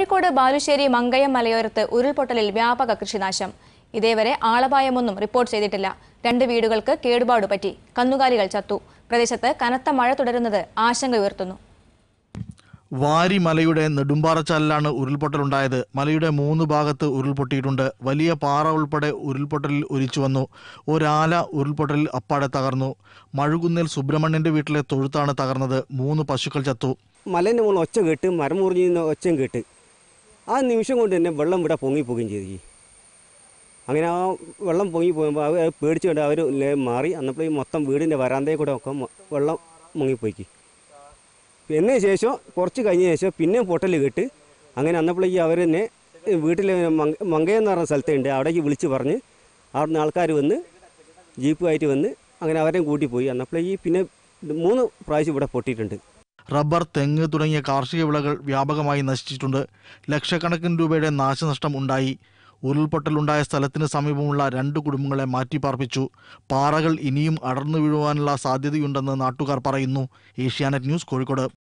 കോഴിക്കോട് ബാലുശ്ശേരി മങ്കയം മലയോരത്ത് ഉരുൾപൊട്ടലിൽ വ്യാപക കൃഷിനാശം ഇതേവരെ ആളപായമൊന്നും റിപ്പോർട്ട് ചെയ്തിട്ടില്ല രണ്ട് വീടുകൾക്ക് കേടുപാട് പറ്റി കന്നുകാലികൾ ചത്തു പ്രദേശത്ത് കനത്ത മഴ തുടരുന്നത് ആശങ്ക ഉയർത്തുന്നു വാരി മലയുടെ നെടുമ്പാറച്ചാലിലാണ് ഉരുൾപൊട്ടലുണ്ടായത് മലയുടെ മൂന്ന് ഭാഗത്ത് ഉരുൾപൊട്ടിയിട്ടുണ്ട് വലിയ പാറ ഉൾപ്പെടെ ഉരുൾപൊട്ടലിൽ ഒലിച്ചു വന്നു ഒരാല ഉരുൾപൊട്ടലിൽ അപ്പാടെ തകർന്നു മഴുകുന്നിൽ സുബ്രഹ്മണ്യന്റെ വീട്ടിലെ തൊഴുത്താണ് തകർന്നത് മൂന്ന് പശുക്കൾ ചത്തു മലേൻ്റെ മുകളിൽ ഒച്ച കേട്ട് മരം മുറിഞ്ഞ ഒച്ചയും കേട്ട് ആ നിമിഷം കൊണ്ട് തന്നെ വെള്ളം ഇവിടെ പൊങ്ങിപ്പോവുകയും ചെയ്തു ഈ. അങ്ങനെ ആ വെള്ളം പൊങ്ങി പോകുമ്പോൾ അവർ പേടിച്ച് കൊണ്ട് അവർ മാറി അന്നപ്പോൾ ഈ മൊത്തം വീടിൻ്റെ വരാന്തയിൽ കൂടെ ഒക്കെ മൊ- വെള്ളം മുങ്ങിപ്പോയിക്ക് എന്നതിന് ശേഷം കുറച്ച് കഴിഞ്ഞ ശേഷം പിന്നെയും പൊട്ടൽ കേട്ട് അങ്ങനെ അന്നപ്പോൾ ഈ അവർ തന്നെ വീട്ടിൽ മങ്കയെന്ന് പറഞ്ഞ സ്ഥലത്തുണ്ട് അവിടേക്ക് വിളിച്ച് പറഞ്ഞ് അവിടുന്ന് ആൾക്കാർ വന്ന് ജീപ്പുമായിട്ട് വന്ന് അങ്ങനെ അവരെയും കൂട്ടി പോയി അന്നപ്പോൾ ഈ പിന്നെ മൂന്ന് പ്രാവശ്യം ഇവിടെ പൊട്ടിയിട്ടുണ്ട് റബ്ബർ തെങ്ങ് തുടങ്ങിയ കാർഷിക വിളകൾ വ്യാപകമായി നശിച്ചിട്ടുണ്ട് ലക്ഷക്കണക്കിന് രൂപയുടെ നാശനഷ്ടം ഉണ്ടായി ഉരുൾപൊട്ടലുണ്ടായ സ്ഥലത്തിന് സമീപമുള്ള രണ്ട് കുടുംബങ്ങളെ മാറ്റിപ്പാർപ്പിച്ചു പാറകൾ ഇനിയും അടർന്നു വീഴുവാനുള്ള സാധ്യതയുണ്ടെന്ന് നാട്ടുകാർ പറയുന്നു ഏഷ്യാനെറ്റ് ന്യൂസ് കോഴിക്കോട്